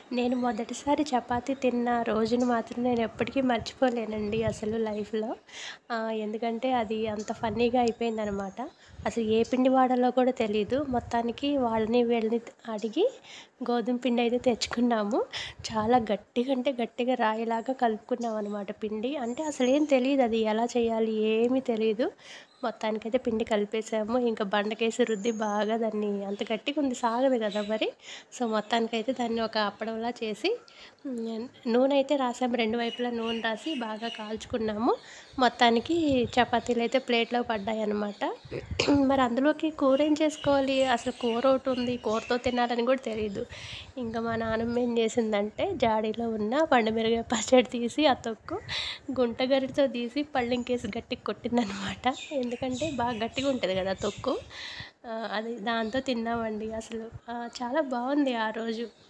నేను మొదటిసారి చపాతీ తిన్న రోజును మాత్రం నేను ఎప్పటికీ మర్చిపోలేనండి అసలు లైఫ్లో ఎందుకంటే అది అంత ఫన్నీగా అయిపోయిందనమాట అసలు ఏ పిండి వాడాలో కూడా తెలీదు మొత్తానికి వాళ్ళని వీళ్ళని అడిగి గోధుమ పిండి అయితే తెచ్చుకున్నాము చాలా గట్టిగా అంటే గట్టిగా రాయిలాగా కలుపుకున్నాం అనమాట పిండి అంటే అసలు ఏం తెలియదు అది ఎలా చేయాలి ఏమీ తెలియదు మొత్తానికైతే పిండి కలిపేసాము ఇంకా బండకేసి రుద్ది బాగా దాన్ని అంత గట్టిగా ఉంది సాగదు కదా మరి సో మొత్తానికైతే దాన్ని ఒక అప్పడంలా చేసి నూనె అయితే రాసాము రెండు వైపులా నూనె రాసి బాగా కాల్చుకున్నాము మొత్తానికి చపాతీలు అయితే ప్లేట్లో పడ్డాయి అనమాట మరి అందులోకి కూర ఏం చేసుకోవాలి అసలు కూర ఒకటి ఉంది కూరతో తినాలని కూడా తెలియదు ఇంకా మా నాన్నమ్మ ఏం చేసిందంటే జాడీలో ఉన్న పండుమిరగాయ పచ్చడి తీసి ఆ తొక్కు గుంట గరిటతో తీసి పళ్ళింకేసి గట్టిగా కొట్టిందనమాట ఎందుకంటే బాగా గట్టిగా ఉంటుంది కదా తొక్కు అది దాంతో తిన్నామండి అసలు చాలా బాగుంది ఆ రోజు